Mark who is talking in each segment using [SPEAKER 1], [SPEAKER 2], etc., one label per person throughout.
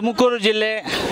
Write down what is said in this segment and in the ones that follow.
[SPEAKER 1] ತುಮಕೂರು ಜಿಲ್ಲೆ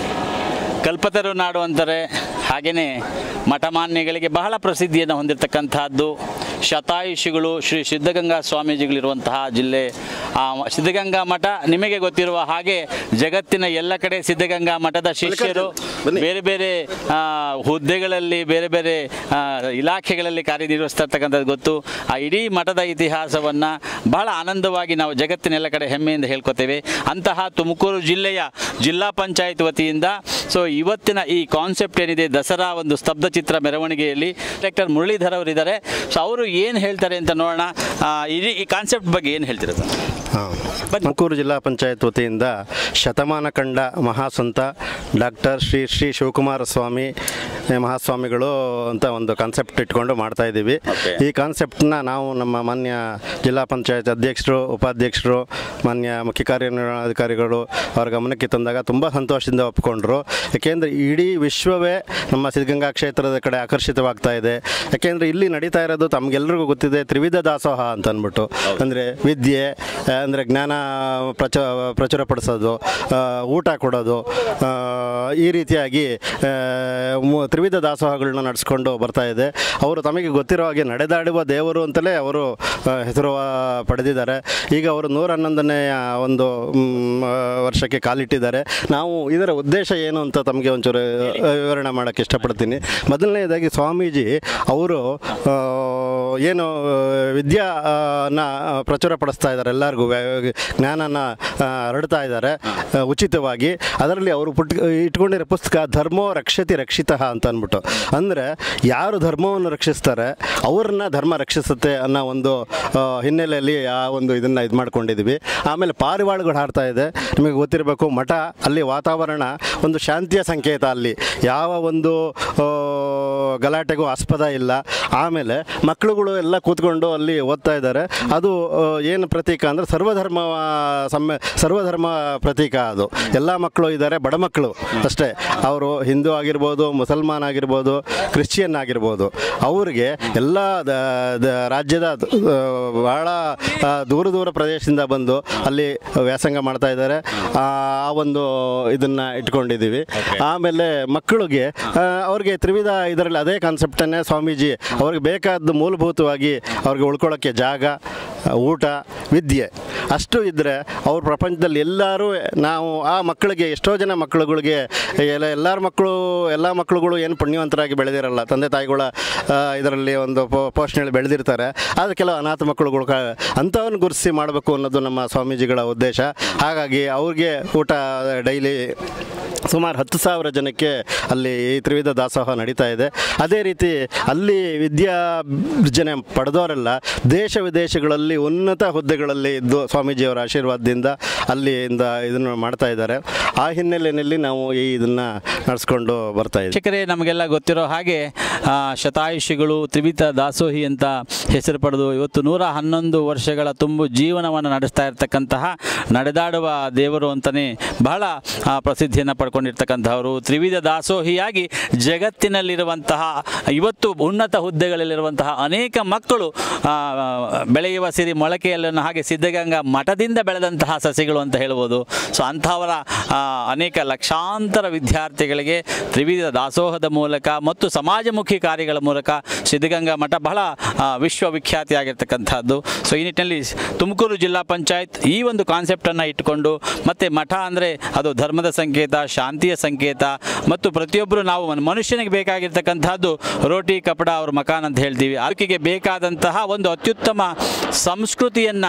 [SPEAKER 1] ಕಲ್ಪತರು ನಾಡು ಅಂತಾರೆ ಹಾಗೆಯೇ ಮಠಮಾನ್ಯಗಳಿಗೆ ಬಹಳ ಪ್ರಸಿದ್ಧಿಯನ್ನು ಹೊಂದಿರತಕ್ಕಂತಹದ್ದು ಶತಾಯುಷಿಗಳು ಶ್ರೀ ಸಿದ್ಧಗಂಗಾ ಸ್ವಾಮೀಜಿಗಳಿರುವಂತಹ ಜಿಲ್ಲೆ ಆ ಸಿದ್ಧಗಂಗಾ ಮಠ ನಿಮಗೆ ಗೊತ್ತಿರುವ ಹಾಗೆ ಜಗತ್ತಿನ ಎಲ್ಲ ಕಡೆ ಸಿದ್ಧಗಂಗಾ ಮಠದ ಶಿಷ್ಯರು ಬೇರೆ ಬೇರೆ ಆ, ಹುದ್ದೆಗಳಲ್ಲಿ ಬೇರೆ ಬೇರೆ ಆ, ಇಲಾಖೆಗಳಲ್ಲಿ ಕಾರ್ಯನಿರ್ವಹಿಸ್ತಾ ಇರ್ತಕ್ಕಂಥದ್ದು ಗೊತ್ತು ಆ ಇಡೀ ಮಠದ ಇತಿಹಾಸವನ್ನು ಬಹಳ ಆನಂದವಾಗಿ ನಾವು ಜಗತ್ತಿನೆಲ್ಲ ಕಡೆ ಹೆಮ್ಮೆಯಿಂದ ಹೇಳ್ಕೊತೇವೆ ಅಂತಹ ತುಮಕೂರು ಜಿಲ್ಲೆಯ ಜಿಲ್ಲಾ ಪಂಚಾಯತ್ ವತಿಯಿಂದ ಸೊ ಇವತ್ತಿನ ಈ ಕಾನ್ಸೆಪ್ಟ್ ಏನಿದೆ ದಸರಾ ಒಂದು ಸ್ತಬ್ಧ ಚಿತ್ರ ಮೆರವಣಿಗೆಯಲ್ಲಿ ಡಾಕ್ಟರ್ ಮುರಳೀಧರ್ ಅವರಿದ್ದಾರೆ ಸೊ ಅವರು ಏನು ಹೇಳ್ತಾರೆ ಅಂತ ನೋಡೋಣ ಆ, ಇಡೀ ಈ ಕಾನ್ಸೆಪ್ಟ್ ಬಗ್ಗೆ ಏನು ಹೇಳ್ತೀರಾ ಸರ್
[SPEAKER 2] ಹಾಂ ತುಮಕೂರು ಜಿಲ್ಲಾ ಪಂಚಾಯತ್ ವತಿಯಿಂದ ಶತಮಾನ ಕಂಡ ಮಹಾಸಂತ ಡಾಕ್ಟರ್ ಶ್ರೀ ಶ್ರೀ ಶಿವಕುಮಾರ ಸ್ವಾಮಿ eh, ಮಹಾಸ್ವಾಮಿಗಳು ಅಂತ ಒಂದು ಕಾನ್ಸೆಪ್ಟ್ ಇಟ್ಕೊಂಡು ಮಾಡ್ತಾ ಇದ್ದೀವಿ
[SPEAKER 1] Okay.
[SPEAKER 2] ಈ ಕಾನ್ಸೆಪ್ಟನ್ನ ನಾವು ನಮ್ಮ ಮಾನ್ಯ ಜಿಲ್ಲಾ ಪಂಚಾಯತ್ ಅಧ್ಯಕ್ಷರು ಉಪಾಧ್ಯಕ್ಷರು ಮಾನ್ಯ ಮುಖ್ಯ ಕಾರ್ಯನಿರ್ವಹಣಾಧಿಕಾರಿಗಳು ಅವರ ಗಮನಕ್ಕೆ ತಂದಾಗ ತುಂಬ ಸಂತೋಷದಿಂದ ಒಪ್ಪಿಕೊಂಡ್ರು ಯಾಕೆಂದರೆ ಇಡೀ ವಿಶ್ವವೇ ನಮ್ಮ ಸಿದ್ಧಗಂಗಾ ಕ್ಷೇತ್ರದ ಕಡೆ ಆಕರ್ಷಿತವಾಗ್ತಾ ಇದೆ ಯಾಕೆಂದರೆ ಇಲ್ಲಿ ನಡೀತಾ ಇರೋದು ತಮಗೆಲ್ಲರಿಗೂ ಗೊತ್ತಿದೆ ತ್ರಿವಿಧ ದಾಸೋಹ ಅಂತ ಅಂದ್ಬಿಟ್ಟು ಅಂದರೆ ವಿದ್ಯೆ ಅಂದರೆ ಜ್ಞಾನ ಪ್ರಚ ಪ್ರಚುರಪಡಿಸೋದು ಆ, ಊಟ ಕೊಡೋದು ಆ, ಈ ರೀತಿಯಾಗಿ ಆ, ಮು- ತ್ರಿವಿಧ ದಾಸೋಹಗಳನ್ನ ನಡೆಸ್ಕೊಂಡು ಬರ್ತಾ ಇದೆ ಅವರು ತಮಗೆ ಗೊತ್ತಿರೋ ಹಾಗೆ ನಡೆದಾಡುವ ದೇವರು ಅಂತಲೇ ಅವರು ಆ, ಹೆಸರು ಆ, ಪಡೆದಿದ್ದಾರೆ ಈಗ ಅವರು ನೂರ ಹನ್ನೊಂದನೆಯ ಒಂದು ಮ್, ಆ, ವರ್ಷಕ್ಕೆ ಕಾಲಿಟ್ಟಿದ್ದಾರೆ ನಾವು ಇದರ ಉದ್ದೇಶ ಏನು ಅಂತ ತಮಗೆ ಒಂಚೂರು ಆ, ವಿವರಣೆ ಮಾಡೋಕ್ಕೆ ಇಷ್ಟಪಡ್ತೀನಿ ಮೊದಲನೇದಾಗಿ ಸ್ವಾಮೀಜಿ ಅವರು ಆ, ಏನು ವಿದ್ಯಾನ ಪ್ರಚುರಪಡಿಸ್ತಾ ಇದ್ದಾರೆ ಎಲ್ಲರಿಗೂ ವ್ಯ- ಜ್ಞಾನನ ಆ, ಹರಡ್ತಾ ಇದ್ದಾರೆ ಆ, ಉಚಿತವಾಗಿ ಅದರಲ್ಲಿ ಅವರು ಪುಟ್ ಇಟ್ಕೊಂಡಿರೋ ಪುಸ್ತಕ ಧರ್ಮೋ ರಕ್ಷತಿ ರಕ್ಷಿತ ಅಂತ ಅಂದ್ಬಿಟ್ಟು ಅಂದರೆ ಯಾರು ಧರ್ಮವನ್ನು ರಕ್ಷಿಸ್ತಾರೆ ಅವ್ರನ್ನ ಧರ್ಮ ರಕ್ಷಿಸುತ್ತೆ ಅನ್ನೋ ಒಂದು ಆ, ಹಿನ್ನೆಲೆಯಲ್ಲಿ ಆ ಒಂದು ಇದನ್ನು ಇದು ಮಾಡ್ಕೊಂಡಿದ್ವಿ ಆಮೇಲೆ ಪಾರಿವಾಳಗಳು ಹಾಡ್ತಾ ಇದೆ ನಿಮಗೆ ಗೊತ್ತಿರಬೇಕು ಮಠ ಅಲ್ಲಿ ವಾತಾವರಣ ಒಂದು ಶಾಂತಿಯ ಸಂಕೇತ ಅಲ್ಲಿ ಯಾವ ಒಂದು ಆ, ಗಲಾಟೆಗೂ ಆಸ್ಪದ ಇಲ್ಲ ಆಮೇಲೆ ಮಕ್ಕಳುಗಳು ಎಲ್ಲ ಕೂತ್ಕೊಂಡು ಅಲ್ಲಿ ಓದ್ತಾ ಇದ್ದಾರೆ ಅದು ಆ, ಏನು ಪ್ರತೀಕ ಅಂದರೆ ಸರ್ವಧರ್ಮ ಸಮ್ಯ ಸರ್ವಧರ್ಮ ಪ್ರತೀಕ ಅದು ಎಲ್ಲ ಮಕ್ಕಳು ಇದ್ದಾರೆ ಬಡ ಮಕ್ಕಳು ಅಷ್ಟೇ ಅವರು ಹಿಂದೂ ಆಗಿರ್ಬೋದು ಮುಸಲ್ಮಾನ್ ಆಗಿರ್ಬೋದು ಕ್ರಿಶ್ಚಿಯನ್ ಆಗಿರ್ಬೋದು ಅವ್ರಿಗೆ ಎಲ್ಲ ದ- ದ- ರಾಜ್ಯದ ಆ, ಬಹಳ ಆ, ದೂರ ದೂರ ಪ್ರದೇಶದಿಂದ ಬಂದು ಅಲ್ಲಿ ವ್ಯಾಸಂಗ ಮಾಡ್ತಾ ಇದ್ದಾರೆ ಆ ಆ ಒಂದು ಇದನ್ನು ಇಟ್ಕೊಂಡಿದ್ದೀವಿ ಆಮೇಲೆ ಮಕ್ಕಳಿಗೆ ಆ, ಅವ್ರಿಗೆ ತ್ರಿವಿಧ ಇದರಲ್ಲಿ ಅದೇ ಕಾನ್ಸೆಪ್ಟನ್ನೇ ಸ್ವಾಮೀಜಿ ಅವ್ರಿಗೆ ಬೇಕಾದ ಮೂಲಭೂತವಾಗಿ ಅವ್ರಿಗೆ ಉಳ್ಕೊಳ್ಳೋಕ್ಕೆ ಜಾಗ ಊಟ ವಿದ್ಯೆ ಅಷ್ಟು ಇದ್ದರೆ ಅವ್ರ ಪ್ರಪಂಚದಲ್ಲಿ ಎಲ್ಲರೂ ನಾವು ಆ ಮಕ್ಕಳಿಗೆ ಎಷ್ಟೋ ಜನ ಮಕ್ಕಳುಗಳಿಗೆ ಎಲ್ಲ ಎಲ್ಲರ ಮಕ್ಕಳು ಎಲ್ಲ ಮಕ್ಕಳುಗಳು ಏನು ಪುಣ್ಯವಂತರಾಗಿ ಬೆಳೆದಿರಲ್ಲ ತಂದೆ ತಾಯಿಗಳ ಆ, ಇದರಲ್ಲಿ ಒಂದು ಪೋ- ಪೋಷಣೆಯಲ್ಲಿ ಬೆಳೆದಿರ್ತಾರೆ ಆದರೆ ಕೆಲವು ಅನಾಥ ಮಕ್ಕಳುಗಳು ಕ ಅಂಥವನ್ನು ಗುರುತಿಸಿ ಮಾಡಬೇಕು ಅನ್ನೋದು ನಮ್ಮ ಸ್ವಾಮೀಜಿಗಳ ಉದ್ದೇಶ ಹಾಗಾಗಿ ಅವ್ರಿಗೆ ಊಟ ಡೈಲಿ ಸುಮಾರು ಹತ್ತು ಸಾವಿರ ಜನಕ್ಕೆ ಅಲ್ಲಿ ಈ ತ್ರಿವಿಧ ದಾಸೋಹ ನಡೀತಾ ಇದೆ ಅದೇ ರೀತಿ ಅಲ್ಲಿ ವಿದ್ಯಾರ್ಜನೆ ಪಡೆದವರೆಲ್ಲ ದೇಶ ವಿದೇಶಗಳಲ್ಲಿ ಉನ್ನತ ಹುದ್ದೆಗಳಲ್ಲಿ ಇದ್ದು ಸ್ವಾಮೀಜಿಯವರ ಆಶೀರ್ವಾದದಿಂದ ಅಲ್ಲಿಂದ ಇದನ್ನು ಮಾಡ್ತಾ ಇದ್ದಾರೆ ಆ ಹಿನ್ನೆಲೆಯಲ್ಲಿ ನಾವು ಈ ಇದನ್ನು ನಡೆಸ್ಕೊಂಡು ಬರ್ತಾ ಇದ್ದೀವಿ
[SPEAKER 1] ಶಿಕ್ಷಕರೇ ನಮಗೆಲ್ಲ ಗೊತ್ತಿರೋ ಹಾಗೆ ಆ, ಶತಾಯುಷಿಗಳು ತ್ರಿವಿಧ ದಾಸೋಹಿ ಅಂತ ಹೆಸರು ಪಡೆದು ಇವತ್ತು ನೂರ ಹನ್ನೊಂದು ವರ್ಷಗಳ ತುಂಬು ಜೀವನವನ್ನು ನಡೆಸ್ತಾ ಇರತಕ್ಕಂತಹ ನಡೆದಾಡುವ ದೇವರು ಅಂತಲೇ ಬಹಳ ಆ, ಪ್ರಸಿದ್ಧಿಯನ್ನು ಪಡ್ಕೊಂಡಿರ್ತಕ್ಕಂಥವರು ತ್ರಿವಿಧ ದಾಸೋಹಿಯಾಗಿ ಜಗತ್ತಿನಲ್ಲಿರುವಂತಹ ಇವತ್ತು ಉನ್ನತ ಹುದ್ದೆಗಳಲ್ಲಿರುವಂತಹ ಅನೇಕ ಮಕ್ಕಳು ಆ, ಬೆಳೆಯುವ ಸಿರಿ ಮೊಳಕೆಯಲ್ಲನ್ನು ಹಾಗೆ ಸಿದ್ಧಗಂಗಾ ಮಠದಿಂದ ಬೆಳೆದಂತಹ ಸಸಿಗಳು ಅಂತ ಹೇಳ್ಬೋದು ಸೊ ಅಂಥವರ ಆ, ಅನೇಕ ಲಕ್ಷಾಂತರ ವಿದ್ಯಾರ್ಥಿಗಳಿಗೆ ತ್ರಿವಿಧ ದಾಸೋಹದ ಮೂಲಕ ಮತ್ತು ಸಮಾಜಮುಖಿ ಕಾರ್ಯಗಳ ಮೂಲಕ ಸಿದ್ಧಗಂಗಾ ಮಠ ಬಹಳ ಆ, ವಿಶ್ವವಿಖ್ಯಾತಿಯಾಗಿರ್ತಕ್ಕಂಥದ್ದು ಸೊ ಈ ನಿಟ್ಟಿನಲ್ಲಿ ಸ್- ತುಮಕೂರು ಜಿಲ್ಲಾ ಪಂಚಾಯತ್ ಈ ಒಂದು ಕಾನ್ಸೆಪ್ಟನ್ನು ಇಟ್ಟುಕೊಂಡು ಮತ್ತು ಮಠ ಅಂದರೆ ಅದು ಧರ್ಮದ ಸಂಕೇತ ಶಾಂತಿಯ ಸಂಕೇತ ಮತ್ತು ಪ್ರತಿಯೊಬ್ಬರು ನಾವು ಮನ್- ಮನುಷ್ಯನಿಗೆ ಬೇಕಾಗಿರ್ತಕ್ಕಂಥದ್ದು ರೋಟಿ ಕಪಡ ಅವ್ರ ಮಕಾನ್ ಅಂತ ಹೇಳ್ತೀವಿ ಅದಕ್ಕೆ ಬೇಕಾದಂತಹ ಒಂದು ಅತ್ಯುತ್ತಮ ಸಂಸ್ಕೃತಿಯನ್ನು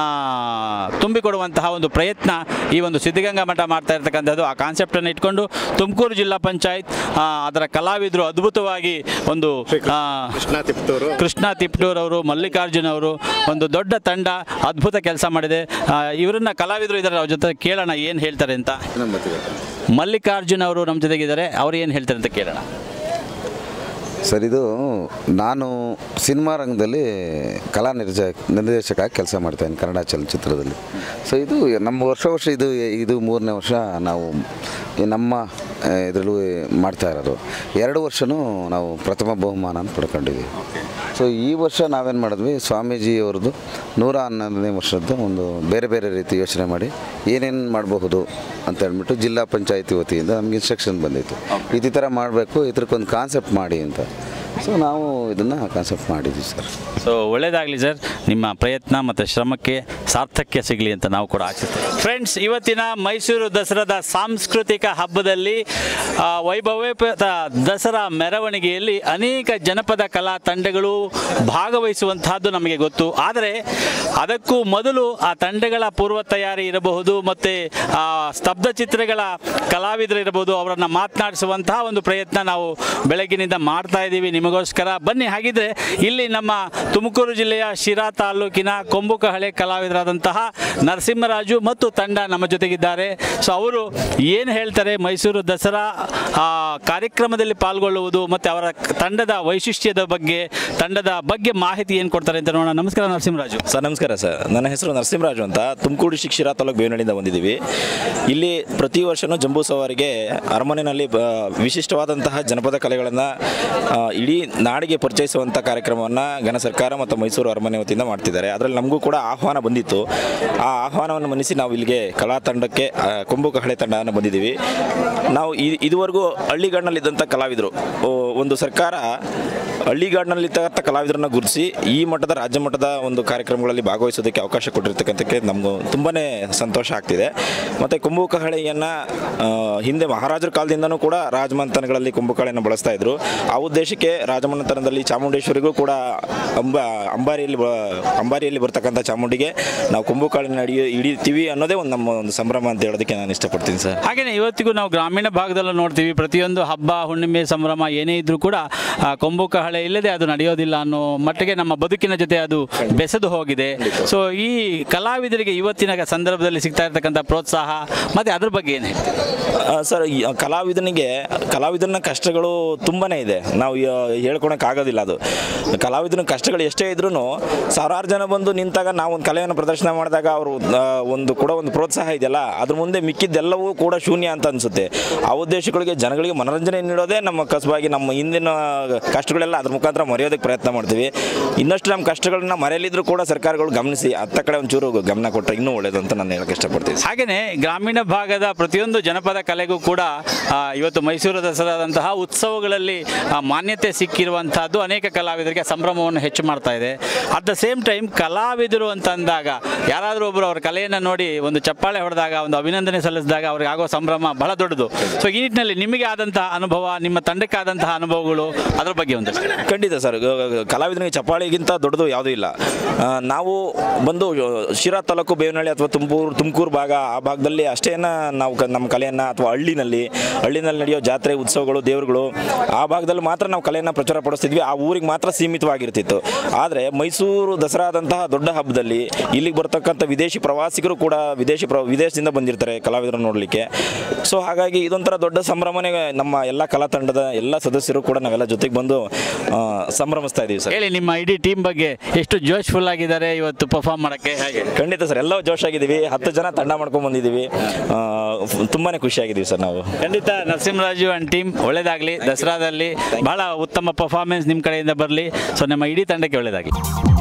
[SPEAKER 1] ತುಂಬಿಕೊಡುವಂತಹ ಒಂದು ಪ್ರಯತ್ನ ಈ ಒಂದು ಸಿದ್ಧಗಂಗಾ ಮಠ ಮಾಡ್ತಾ ಇರ್ತಕ್ಕಂಥದ್ದು ಆ ಕಾನ್ಸೆಪ್ಟನ್ನು ಇಟ್ಕೊಂಡು ತುಮಕೂರು ಜಿಲ್ಲಾ ಪಂಚಾಯತ್ ಆ, ಅದರ ಕಲಾವಿದರು ಅದ್ಭುತವಾಗಿ ಒಂದು ಆ,
[SPEAKER 2] ಕೃಷ್ಣ ತಿಪ್ಟೂರು
[SPEAKER 1] ಕೃಷ್ಣ ತಿಪ್ಟೂರ್ ಅವರು ಮಲ್ಲಿಕಾರ್ಜುನ್ ಅವರು ಒಂದು ದೊಡ್ಡ ತಂಡ ಅದ್ಭುತ ಕೆಲಸ ಮಾಡಿದೆ ಆ, ಇವರನ್ನ ಕಲಾವಿದರು ಇದ್ದಾರೆ ಅವ್ರ ಜೊತೆ ಕೇಳೋಣ ಏನು ಹೇಳ್ತಾರೆ ಅಂತ ಮಲ್ಲಿಕಾರ್ಜುನ್ ಅವರು ನಮ್ಮ ಜೊತೆಗಿದ್ದಾರೆ ಅವ್ರು ಏನು ಹೇಳ್ತಾರೆ ಅಂತ ಕೇಳೋಣ
[SPEAKER 3] ಸರ್ ಇದು ನಾನು ಸಿನಿಮಾ ರಂಗದಲ್ಲಿ ಕಲಾ ನಿರ್ಜ ನಿರ್ದೇಶಕ ಕೆಲಸ ಮಾಡ್ತಾಯಿದ್ದೀನಿ ಕನ್ನಡ ಚಲನಚಿತ್ರದಲ್ಲಿ ಸೊ ಇದು ನಮ್ಮ ವರ್ಷ ವರ್ಷ ಇದು ಇದು ಮೂರನೇ ವರ್ಷ ನಾವು ಈ ನಮ್ಮ ಇದರಲ್ಲೂ ಮಾಡ್ತಾ ಇರೋದು ಎರಡು ವರ್ಷವೂ ನಾವು ಪ್ರಥಮ ಬಹುಮಾನ ಪಡ್ಕೊಂಡಿದ್ದೀವಿ ಸೊ ಈ ವರ್ಷ ನಾವೇನು ಮಾಡಿದ್ವಿ ಸ್ವಾಮೀಜಿ ಅವ್ರದ್ದು ನೂರ ಹನ್ನೊಂದನೇ ವರ್ಷದ್ದು ಒಂದು ಬೇರೆ ಬೇರೆ ರೀತಿ ಯೋಚನೆ ಮಾಡಿ ಏನೇನು ಮಾಡಬಹುದು ಅಂತ ಹೇಳ್ಬಿಟ್ಟು ಜಿಲ್ಲಾ ಪಂಚಾಯತಿ ವತಿಯಿಂದ ನಮ್ಗೆ ಇನ್ಸ್ಟ್ರಕ್ಷನ್ ಬಂದಿತ್ತು ಇದು ಈ ಥರ ಮಾಡಬೇಕು ಇದಕ್ಕೊಂದು ಕಾನ್ಸೆಪ್ಟ್ ಮಾಡಿ ಅಂತ ಸೊ ನಾವು ಇದನ್ನು ಕಾನ್ಸೆಪ್ಟ್ ಮಾಡಿದ್ವಿ ಸರ್
[SPEAKER 1] ಸೊ ಒಳ್ಳೇದಾಗಲಿ ಸರ್ ನಿಮ್ಮ ಪ್ರಯತ್ನ ಮತ್ತು ಶ್ರಮಕ್ಕೆ ಸಾರ್ಥಕ್ಯ ಸಿಗಲಿ ಅಂತ ನಾವು ಕೂಡ ಆಶಿಸ್ತೇವೆ ಫ್ರೆಂಡ್ಸ್ ಇವತ್ತಿನ ಮೈಸೂರು ದಸರಾದ ಸಾಂಸ್ಕೃತಿಕ ಹಬ್ಬದಲ್ಲಿ ಆ, ವೈಭವೋಪೇತ ದಸರಾ ಮೆರವಣಿಗೆಯಲ್ಲಿ ಅನೇಕ ಜನಪದ ಕಲಾ ತಂಡಗಳು ಭಾಗವಹಿಸುವಂತಹದ್ದು ನಮಗೆ ಗೊತ್ತು ಆದರೆ ಅದಕ್ಕೂ ಮೊದಲು ಆ ತಂಡಗಳ ಪೂರ್ವ ತಯಾರಿ ಇರಬಹುದು ಮತ್ತು ಆ ಸ್ತಬ್ಧ ಚಿತ್ರಗಳ ಕಲಾವಿದರು ಇರಬಹುದು ಅವರನ್ನು ಮಾತನಾಡಿಸುವಂತಹ ಒಂದು ಪ್ರಯತ್ನ ನಾವು ಬೆಳಗ್ಗಿನಿಂದ ಮಾಡ್ತಾ ಇದ್ದೀವಿ ನಿಮಗೋಸ್ಕರ ಬನ್ನಿ ಹಾಗಿದ್ರೆ ಇಲ್ಲಿ ನಮ್ಮ ತುಮಕೂರು ಜಿಲ್ಲೆಯ ಶಿರಾ ತಾಲೂಕಿನ ಕೊಂಬುಕಹಳೆ ಕಲಾವಿದರಾದಂತಹ ನರಸಿಂಹರಾಜು ಮತ್ತು ತಂಡ ನಮ್ಮ ಜೊತೆಗಿದ್ದಾರೆ ಸೊ ಅವರು ಏನು ಹೇಳ್ತಾರೆ ಮೈಸೂರು ದಸರಾ ಆ, ಕಾರ್ಯಕ್ರಮದಲ್ಲಿ ಪಾಲ್ಗೊಳ್ಳುವುದು ಮತ್ತು ಅವರ ಕ- ತಂಡದ ವೈಶಿಷ್ಟ್ಯದ ಬಗ್ಗೆ ತಂಡದ ಬಗ್ಗೆ ಮಾಹಿತಿ ಏನು ಕೊಡ್ತಾರೆ ಅಂತ ನೋಡೋಣ ನಮಸ್ಕಾರ ನರಸಿಂಹರಾಜು
[SPEAKER 4] ಸರ್ ನಮಸ್ಕಾರ ಸರ್ ನನ್ನ ಹೆಸರು ನರಸಿಂಹರಾಜು ಅಂತ ತುಮಕೂರು ಶಿಕ್ಷಿರ ತಾಲೂಕು ಬೇವನಹಳ್ಳಿಯಿಂದ ಬಂದಿದ್ದೀವಿ ಇಲ್ಲಿ ಪ್ರತಿ ವರ್ಷವೂ ಜಂಬೂ ಸವಾರಿಗೆ ಅರಮನೆಯಲ್ಲಿ ಬ- ವಿಶಿಷ್ಟವಾದಂತಹ ಜನಪದ ಕಲೆಗಳನ್ನು ಇಡೀ ನಾಡಿಗೆ ಪರಿಚಯಿಸುವಂಥ ಕಾರ್ಯಕ್ರಮವನ್ನು ಘನ ಸರ್ಕಾರ ಮತ್ತು ಮೈಸೂರು ಅರಮನೆ ವತಿಯಿಂದ ಮಾಡ್ತಿದ್ದಾರೆ ಅದರಲ್ಲಿ ನಮಗೂ ಕೂಡ ಆಹ್ವಾನ ಬಂದಿತ್ತು ಆ ಆಹ್ವಾನವನ್ನು ಮನ್ನಿಸಿ ನಾವು ಇಲ್ಲಿಗೆ ಕಲಾ ತಂಡಕ್ಕೆ ಆ, ಕೊಂಬು ಕಹಳೆ ತಂಡವನ್ನು ಬಂದಿದ್ದೀವಿ ನಾವು ಇ- ಇದುವರೆಗೂ ಹಳ್ಳಿಗಾಡಿನಲ್ಲಿದ್ದಂಥ ಕಲಾವಿದರು ಓ, ಒಂದು ಸರ್ಕಾರ ಹಳ್ಳಿಗಾಡಿನಲ್ಲಿರ್ತಕ್ಕಂಥ ಕಲಾವಿದರನ್ನ ಗುರುತಿಸಿ ಈ ಮಟ್ಟದ ರಾಜ್ಯ ಮಟ್ಟದ ಒಂದು ಕಾರ್ಯಕ್ರಮಗಳಲ್ಲಿ ಭಾಗವಹಿಸೋದಕ್ಕೆ ಅವಕಾಶ ಕೊಟ್ಟಿರ್ತಕ್ಕಂಥಕ್ಕೆ ನಮಗೂ ತುಂಬಾ ಸಂತೋಷ ಆಗ್ತಿದೆ ಮತ್ತು ಕುಂಭಕಹಳೆಯನ್ನು ಹಿಂದೆ ಮಹಾರಾಜರ ಕಾಲದಿಂದನೂ ಕೂಡ ರಾಜಮಂಥನಗಳಲ್ಲಿ ಕುಂಭಕಹಳೆಯನ್ನು ಬಳಸ್ತಾ ಇದ್ರು ಆ ಉದ್ದೇಶಕ್ಕೆ ರಾಜಮನೆತನದಲ್ಲಿ ಚಾಮುಂಡೇಶ್ವರಿಗೂ ಕೂಡ ಅಂಬ ಅಂಬಾರಿಯಲ್ಲಿ ಬ- ಅಂಬಾರಿಯಲ್ಲಿ ಬರ್ತಕ್ಕಂಥ ಚಾಮುಂಡಿಗೆ ನಾವು ಕುಂಭಕಾಳಿನ ಹಿಡಿಯ ಹಿಡಿತೀವಿ ಅನ್ನೋದೇ ಒಂದು ನಮ್ಮ ಒಂದು ಸಂಭ್ರಮ ಅಂತ ಹೇಳೋದಕ್ಕೆ ನಾನು ಇಷ್ಟಪಡ್ತೀನಿ ಸರ್
[SPEAKER 1] ಹಾಗೆಯೇ ಇವತ್ತಿಗೂ ನಾವು ಗ್ರಾಮೀಣ ಭಾಗದಲ್ಲೂ ನೋಡ್ತೀವಿ ಪ್ರತಿಯೊಂದು ಹಬ್ಬ ಹುಣ್ಣಿಮೆ ಸಂಭ್ರಮ ಏನೇ ಇದ್ರೂ ಕೂಡ ಆ, ಕೊಂಬು ಕಹಳೆ ಇಲ್ಲದೆ ಅದು ನಡೆಯೋದಿಲ್ಲ ಅನ್ನೋ ಮಟ್ಟಿಗೆ ನಮ್ಮ ಬದುಕಿನ ಜೊತೆ ಅದು ಬೆಸೆದು ಹೋಗಿದೆ ಸೊ ಈ ಕಲಾವಿದರಿಗೆ ಇವತ್ತಿನ ಸಂದರ್ಭದಲ್ಲಿ ಸಿಗ್ತಾ ಇರ್ತಕ್ಕಂಥ ಪ್ರೋತ್ಸಾಹ ಮತ್ತೆ ಅದ್ರ ಬಗ್ಗೆ ಏನು ಹೇಳ್ತೀರಿ?
[SPEAKER 4] ಆ, ಸರ್ ಈ ಕಲಾವಿದನಿಗೆ ಕಲಾವಿದನ ಕಷ್ಟಗಳು ತುಂಬಾ ಇದೆ ನಾವು ಹೇಳ್ಕೊಳಕ್ಕಾಗೋದಿಲ್ಲ ಅದು ಕಲಾವಿದನ ಕಷ್ಟಗಳು ಎಷ್ಟೇ ಇದ್ರೂ ಸಾವಿರಾರು ಜನ ಬಂದು ನಿಂತಾಗ ನಾವು ಒಂದು ಕಲೆಯನ್ನು ಪ್ರದರ್ಶನ ಮಾಡಿದಾಗ ಅವರು ಒಂದು ಕೂಡ ಒಂದು ಪ್ರೋತ್ಸಾಹ ಇದೆಯಲ್ಲ ಅದ್ರ ಮುಂದೆ ಮಿಕ್ಕಿದ್ದೆಲ್ಲವೂ ಕೂಡ ಶೂನ್ಯ ಅಂತ ಅನಿಸುತ್ತೆ ಆ ಉದ್ದೇಶಗಳಿಗೆ ಜನಗಳಿಗೆ ಮನೋರಂಜನೆ ನೀಡೋದೇ ನಮ್ಮ ಕಸಬಾಗಿ ನಮ್ಮ ಹಿಂದಿನ ಕಷ್ಟಗಳೆಲ್ಲ ಅದ್ರ ಮುಖಾಂತರ ಮರೆಯೋದಕ್ಕೆ ಪ್ರಯತ್ನ ಮಾಡ್ತೀವಿ ಇನ್ನಷ್ಟು ನಮ್ಮ ಕಷ್ಟಗಳನ್ನ ಮರೆಯಲಿದ್ರು ಕೂಡ ಸರ್ಕಾರಗಳು ಗಮನಿಸಿ ಅತ್ತ ಕಡೆ ಒಂಚೂರು ಗಮನ ಕೊಟ್ಟರೆ ಇನ್ನೂ ಒಳ್ಳೇದು ಅಂತ ನಾನು ಹೇಳಕ್ಕೆ ಇಷ್ಟಪಡ್ತೀನಿ
[SPEAKER 1] ಹಾಗೆಯೇ ಗ್ರಾಮೀಣ ಭಾಗದ ಪ್ರತಿಯೊಂದು ಜನಪದ ಕಲೆಗೂ ಕೂಡ ಆ, ಇವತ್ತು ಮೈಸೂರು ದಸರಾದಂತಹ ಉತ್ಸವಗಳಲ್ಲಿ ಆ, ಮಾನ್ಯತೆ ಸಿಕ್ಕಿರುವಂತಹದ್ದು ಅನೇಕ ಕಲಾವಿದರಿಗೆ ಸಂಭ್ರಮವನ್ನು ಹೆಚ್ಚು ಮಾಡ್ತಾ ಇದೆ ಅಟ್ ದ ಸೇಮ್ ಟೈಮ್ ಕಲಾವಿದರು ಅಂತ ಅಂದಾಗ ಯಾರಾದರೂ ಒಬ್ಬರು ಅವ್ರ ಕಲೆಯನ್ನು ನೋಡಿ ಒಂದು ಚಪ್ಪಾಳೆ ಹೊಡೆದಾಗ ಒಂದು ಅಭಿನಂದನೆ ಸಲ್ಲಿಸಿದಾಗ ಅವ್ರಿಗೆ ಆಗೋ ಸಂಭ್ರಮ ಬಹಳ ದೊಡ್ಡದು ಸೊ ಈ ನಿಟ್ಟಿನಲ್ಲಿ ನಿಮಗೆ ಆದಂತಹ ಅನುಭವ ನಿಮ್ಮ ತಂಡಕ್ಕೆ ಆದಂತಹ ಅನುಭವಗಳು ಅದ್ರ ಬಗ್ಗೆ ಒಂದು
[SPEAKER 4] ಖಂಡಿತ ಸರ್ ಗ- ಗ- ಕಲಾವಿದನಿಗೆ ಚಪ್ಪಾಳಿಗಿಂತ ದೊಡ್ಡದು ಯಾವುದೂ ಇಲ್ಲ ಆ, ನಾವು ಬಂದು ಶಿರಾ ತಾಲೂಕು ಬೇವನಹಳ್ಳಿ ಅಥವಾ ತುಮಕೂರು ತುಮಕೂರು ಭಾಗ ಆ ಭಾಗದಲ್ಲಿ ಅಷ್ಟೇನ ನಾವು ಕ- ನಮ್ಮ ಕಲೆಯನ್ನು ಅಥವಾ ಹಳ್ಳಿನಲ್ಲಿ ಹಳ್ಳಿನಲ್ಲಿ ನಡೆಯೋ ಜಾತ್ರೆ ಉತ್ಸವಗಳು ದೇವರುಗಳು ಆ ಭಾಗದಲ್ಲಿ ಮಾತ್ರ ನಾವು ಕಲೆಯನ್ನು ಪ್ರಚಾರ ಪಡಿಸ್ತಿದ್ವಿ ಆ ಊರಿಗೆ ಮಾತ್ರ ಸೀಮಿತವಾಗಿರ್ತಿತ್ತು ಆದರೆ ಮೈಸೂರು ದಸರಾದಂತಹ ದೊಡ್ಡ ಹಬ್ಬದಲ್ಲಿ ಇಲ್ಲಿಗೆ ಬರ್ತಕ್ಕಂಥ ವಿದೇಶಿ ಪ್ರವಾಸಿಗರು ಕೂಡ ವಿದೇಶಿ ಪ್ರ ವಿದೇಶದಿಂದ ಬಂದಿರ್ತಾರೆ ಕಲಾವಿದರನ್ನು ನೋಡಲಿಕ್ಕೆ ಸೊ ಹಾಗಾಗಿ ಇದೊಂಥರ ದೊಡ್ಡ ಸಂಭ್ರಮನೇ ನಮ್ಮ ಎಲ್ಲ ಕಲಾ ತಂಡದ ಎಲ್ಲ ಸದಸ್ಯರು ಕೂಡ ನಾವೆಲ್ಲ ಜೊತೆಗೆ ಬಂದು ಆ, ಸಂಭ್ರಮಿಸ್ತಾ ಇದ್ದೀವಿ ಸರ್
[SPEAKER 1] ಹೇಳಿ ನಿಮ್ಮ ಇಡೀ ಟೀಮ್ ಬಗ್ಗೆ ಎಷ್ಟು ಜೋಶ್ಫುಲ್ ಆಗಿದ್ದಾರೆ ಇವತ್ತು ಪರ್ಫಾರ್ಮ್ ಮಾಡೋಕ್ಕೆ ಹಾಗೆ
[SPEAKER 4] ಖಂಡಿತ ಸರ್ ಎಲ್ಲ ಜೋಶಾಗಿದ್ದೀವಿ ಹತ್ತು ಜನ ತಂಡ ಮಾಡ್ಕೊಂಡು ಬಂದಿದ್ದೀವಿ ಆ, ತುಂಬಾ ಖುಷಿಯಾಗಿದ್ದೀವಿ ಸರ್ ನಾವು
[SPEAKER 1] ಖಂಡಿತ ನರಸಿಂಹರಾಜು ಅಂಡ್ ಟೀಮ್ ಒಳ್ಳೇದಾಗಲಿ ದಸರಾದಲ್ಲಿ ಬಹಳ ಉತ್ತಮ ಪರ್ಫಾರ್ಮೆನ್ಸ್ ನಿಮ್ಮ ಕಡೆಯಿಂದ ಬರಲಿ ಸೊ ನಮ್ಮ ಇಡೀ ತಂಡಕ್ಕೆ ಒಳ್ಳೇದಾಗಲಿ